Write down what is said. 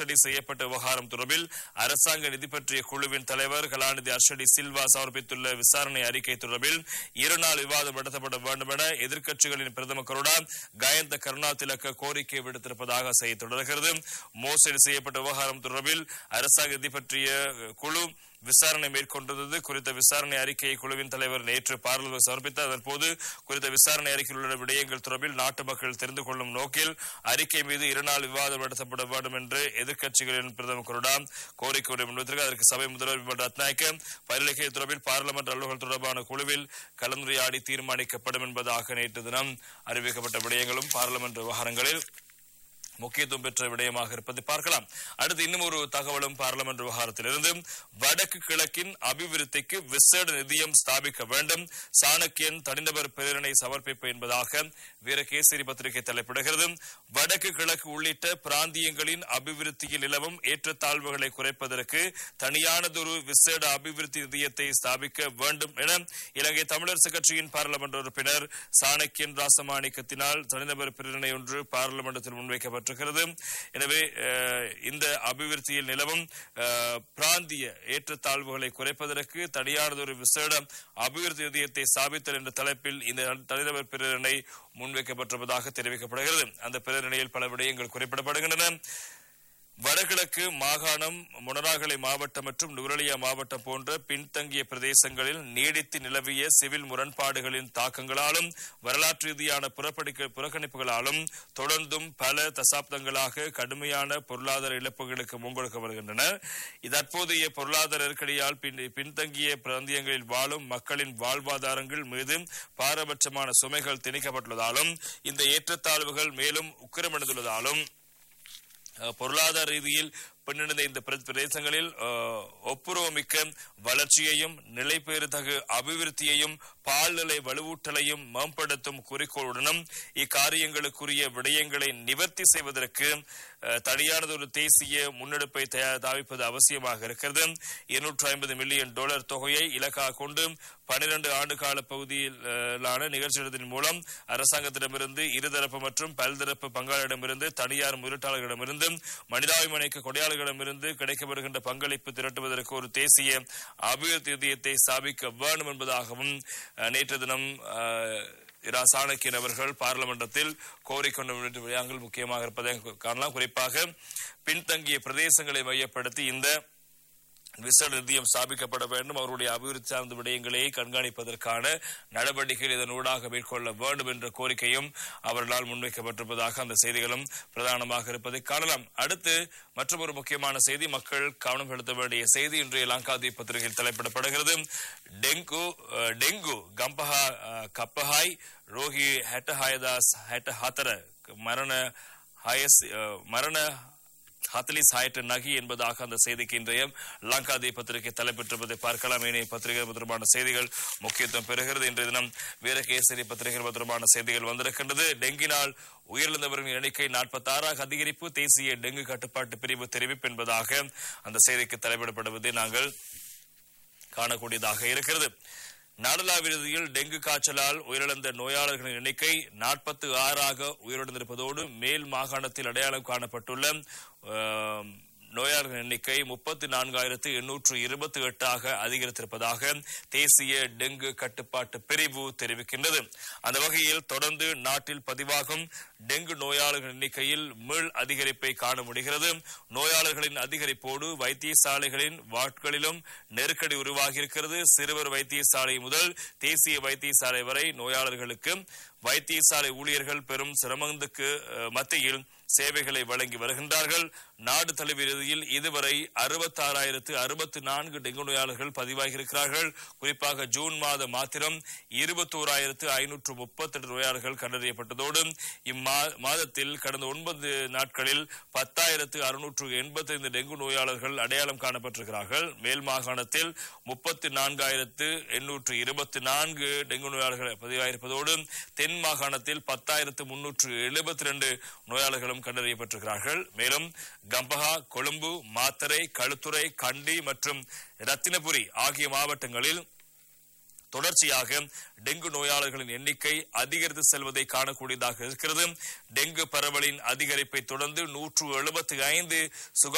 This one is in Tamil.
மோசடி செய்யப்பட்ட விவகாரம் தொடர்பில் அரசாங்க நிதி பற்றிய குழுவின் தலைவர் கலாநிதி அர்ஷடி சில்வா சமர்ப்பித்துள்ள விசாரணை அறிக்கை தொடர்பில் இருநாள் விவாதம் நடத்தப்பட வேண்டும் என எதிர்க்கட்சிகளின் பிரதம கருடா கயந்த கருணா திலக்க கோரிக்கை விடுத்திருப்பதாக செய்தி தொடர்கிறது மோசடி செய்யப்பட்ட விவகாரம் தொடர்பில் அரசாங்க நிதி பற்றிய குழு விசாரணை மேற்கொண்டது குறித்த விசாரணை அறிக்கையை குழுவின் தலைவர் நேற்று பார்லிமெண்ட் சமர்ப்பித்தார் அதன்போது குறித்த விசாரணை அறிக்கையில் உள்ள விடயங்கள் தொடர்பில் நாட்டு மக்கள் தெரிந்து கொள்ளும் நோக்கில் அறிக்கை மீது இருநாள் விவாதம் நடத்தப்பட வேண்டும் என்று எதிர்க்கட்சிகளின் பிரதமர் கொருடா கோரிக்கை முன்வைத்திருக்க அதற்கு சபை முதல்வர் விமல் ரத்நாயக்க பரிலகை தொடர்பில் பார்லிமெண்ட் அலுவல்கள் தொடர்பான குழுவில் கலந்துரையாடி தீர்மானிக்கப்படும் என்பதாக நேற்று தினம் அறிவிக்கப்பட்ட விடயங்களும் பார்லிமெண்ட் விவகாரங்களில் முக்கியத்துவம் பெற்ற விடயமாக இருப்பதை பார்க்கலாம் அடுத்து இன்னும் ஒரு தகவலும் பார்லமெண்ட் விவகாரத்திலிருந்து வடக்கு கிழக்கின் அபிவிருத்திக்கு விசேட நிதியம் ஸ்தாபிக்க வேண்டும் சாணக்கியன் தனிநபர் பிரேரணை சமர்ப்பிப்பு என்பதாக வீரகேசரி பத்திரிகை தலைப்பிடுகிறது வடக்கு கிழக்கு உள்ளிட்ட பிராந்தியங்களின் அபிவிருத்தியில் நிலவும் ஏற்றத்தாழ்வுகளை குறைப்பதற்கு தனியானதொரு விசேட அபிவிருத்தி நிதியத்தை ஸ்தாபிக்க வேண்டும் என இலங்கை தமிழரசு கட்சியின் பாராளுமன்ற உறுப்பினர் சாணக்கியன் ராசமாணிக்கத்தினால் தனிநபர் பிரேரணை ஒன்று பாராளுமன்றத்தில் முன்வைக்கப்பட்டிருக்கிறது எனவே அஹ், இந்த அபிவிருத்தியில் நிலவும் அஹ், பிராந்திய ஏற்றத்தாழ்வுகளை குறைப்பதற்கு தனியானதொரு விசேட அபிவிருத்தி நிதியத்தை ஸ்தாபித்தல் என்ற தலைப்பில் இந்த தனிநபர் பிரேரணை முன்வைக்கப்பட்டிருப்பதாக தெரிவிக்கப்படுகிறது அந்த பிரேரணையில் பல விடயங்கள் குறிப்பிடப்படுகின்றன வடகிழக்கு மாகாணம் முனராகலை மாவட்டம் மற்றும் நுவரலியா மாவட்டம் போன்ற பின்தங்கிய பிரதேசங்களில் நீடித்து நிலவிய சிவில் முரண்பாடுகளின் தாக்கங்களாலும் வரலாற்று ரீதியான புறப்படிக்க புறக்கணிப்புகளாலும் தொடர்ந்தும் பல தசாப்தங்களாக கடுமையான பொருளாதார இழப்புகளுக்கு முன்கொடுக்க வருகின்றன தற்போதைய பொருளாதார நெருக்கடியால் பின் பின்தங்கிய பிராந்தியங்களில் வாழும் மக்களின் வாழ்வாதாரங்கள் மீது பாரபட்சமான சுமைகள் திணிக்கப்பட்டுள்ளதாலும் இந்த ஏற்றத்தாழ்வுகள் மேலும் உக்கிரமடைந்துள்ளதாலும் அஹ், பொருளாதார ரீதியில் பின்னடைந்த இந்த பிர- பிரதேசங்களில் அஹ், ஒப்புரவுமிக்க வளர்ச்சியையும் நிலைபெறுதகு அபிவிருத்தியையும் பால்நிலை வலுவூட்டலையும் மேம்படுத்தும் குறிக்கோளுடனும் இக்காரியங்களுக்குரிய விடயங்களை நிவர்த்தி செய்வதற்கு அஹ், தனியானதொரு தேசிய முன்னெடுப்பை தயார் தாவிப்பது அவசியமாக இருக்கிறது இருநூற்று ஐம்பது மில்லியன் டாலர் தொகையை இலக்காக கொண்டு பனிரெண்டு ஆண்டு கால பகுதியிலான நிகழ்ச்சிகளின் மூலம் அரசாங்கத்திடமிருந்து இருதரப்பு மற்றும் பல்தரப்பு பங்காளிடமிருந்து தனியார் முதலீட்டாளர்களிடமிருந்து மனிதாபிமானிக்க கொடையாளர்களிடமிருந்து கிடைக்கப்படுகின்ற பங்களிப்பு திரட்டுவதற்கு ஒரு தேசிய அபிவிருத்தி நிதியத்தை ஸ்தாபிக்க வேண்டும் என்பதாகவும் அஹ், நேற்று தினம் அஹ், இரா சாணக்கியன் அவர்கள் பாராளுமன்றத்தில் கோரிக்கொண்ட விடயங்கள் முக்கியமாக இருப்பதை காணலாம் குறிப்பாக பின்தங்கிய பிரதேசங்களை மையப்படுத்தி இந்த விசேட நிதியம் ஸ்தாபிக்கப்பட வேண்டும் அவருடைய அபிவிருத்தி சார்ந்த விடயங்களை கண்காணிப்பதற்கான நடவடிக்கைகள் இதனூடாக மேற்கொள்ள வேண்டும் என்ற கோரிக்கையும் அவர்களால் முன்வைக்கப்பட்டிருப்பதாக அந்த செய்திகளும் பிரதானமாக இருப்பதை காணலாம் அடுத்து மற்றொரு முக்கியமான செய்தி மக்கள் கவனம் செலுத்த வேண்டிய செய்தி இன்றைய லங்காதீப் பத்திரிகையில் தலைப்பிடப்படுகிறது டெங்கு அஹ், டெங்கு கம்பஹா அஹ், கப்பஹாய் ரோஹி ஹெட்டஹாயதாஸ் ஹெட்ட ஹாத்தர மரண ஹயஸ் அஹ், மரண ஹத்லிஸ் ஹாயட் நகி என்பதாக அந்த செய்திக்கு இன்றைய லங்காதி பத்திரிகை தலைப்பெற்றிருப்பதை பார்க்கலாம் ஏனைய பத்திரிகை தொடர்பான செய்திகள் முக்கியத்துவம் பெறுகிறது இன்றைய தினம் வீரகேசரி பத்திரிகை தொடர்பான செய்திகள் வந்திருக்கின்றது டெங்கினால் உயிரிழந்தவர்களின் எண்ணிக்கை நாற்பத்தி ஆறாக அதிகரிப்பு தேசிய டெங்கு கட்டுப்பாட்டு பிரிவு தெரிவிப்பு என்பதாக அந்த செய்திக்கு தலைப்பிடப்படுவதை நாங்கள் காணக்கூடியதாக இருக்கிறது நாடளாவிறுதியில் டெங்கு காய்ச்சலால் உயிரிழந்த நோயாளர்களின் எண்ணிக்கை நாற்பத்தி ஆறாக உயிரிழந்திருப்பதோடு மேல் மாகாணத்தில் அடையாளம் காணப்பட்டுள்ள ஆம், நோயாளர்களின் எண்ணிக்கை முப்பத்தி நான்காயிரத்து எண்ணூற்று இருபத்தி எட்டாக அதிகரித்திருப்பதாக தேசிய டெங்கு கட்டுப்பாட்டு பிரிவு தெரிவிக்கின்றது அந்த வகையில் தொடர்ந்து நாட்டில் பதிவாகும் டெங்கு நோயாளர்கள் எண்ணிக்கையில் மீள் அதிகரிப்பை காண முடிகிறது நோயாளர்களின் அதிகரிப்போடு வைத்தியசாலைகளின் வாட்களிலும் நெருக்கடி உருவாகியிருக்கிறது சிறுவர் வைத்தியசாலை முதல் தேசிய வைத்தியசாலை வரை நோயாளர்களுக்கு வைத்தியசாலை ஊழியர்கள் பெரும் சிரமத்துக்கு அஹ், மத்தியில் சேவைகளை வழங்கி வருகின்றார்கள் நாடு தழுவியதில் இதுவரை அறுபத்தாறாயிரத்து அறுபத்தி நான்கு டெங்கு நோயாளர்கள் பதிவாகியிருக்கிறார்கள் குறிப்பாக ஜூன் மாதம் மாத்திரம் இருபத்தோராயிரத்து ஐநூற்று முப்பத்தெட்டு நோயாளர்கள் கண்டறியப்பட்டதோடு இம்மா மாதத்தில் கடந்த ஒன்பது நாட்களில் பத்தாயிரத்து அறுநூற்று எண்பத்தைந்து டெங்கு நோயாளர்கள் அடையாளம் காணப்பட்டிருக்கிறார்கள் மேல் மாகாணத்தில் முப்பத்தி நான்காயிரத்து எண்ணூற்று இருபத்தி நான்கு டெங்கு நோயாளர்கள் பதிவாயிருப்பதோடு தென் மாகாணத்தில் பத்தாயிரத்து முன்னூற்று எழுபத்தி ரெண்டு நோயாளர்களும் கண்டறியப்பட்டிருக்கிறார்கள் மேலும் கம்பஹா கொழும்பு மாத்தரை களுத்துறை கண்டி மற்றும் ரத்தினபுரி ஆகிய மாவட்டங்களில் தொடர்ச்சியாக டெங்கு நோயாளர்களின் எண்ணிக்கை அதிகரித்து செல்வதை காணக்கூடியதாக இருக்கிறது டெங்கு பரவலின் அதிகரிப்பை தொடர்ந்து நூற்று எழுபத்தி ஐந்து